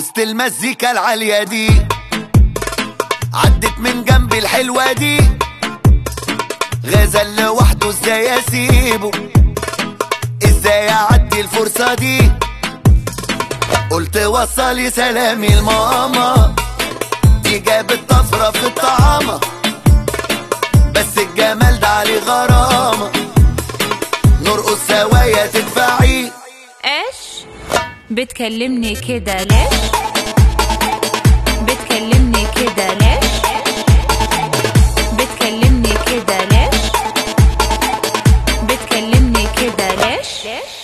وسط المزيكا العالية دي عدت من جنب الحلوة دي غزل لوحده ازاي اسيبه ازاي اعدي الفرصة دي قلت وصلي سلامي لماما دي جابت طفرة في الطعامة بس الجمال ده عليه غرامة نرقص سوايا تدفعي ايش بتكلمني كده ليش بتكلمني كده ليش بتكلمني كده ليش بتكلمني كده ليش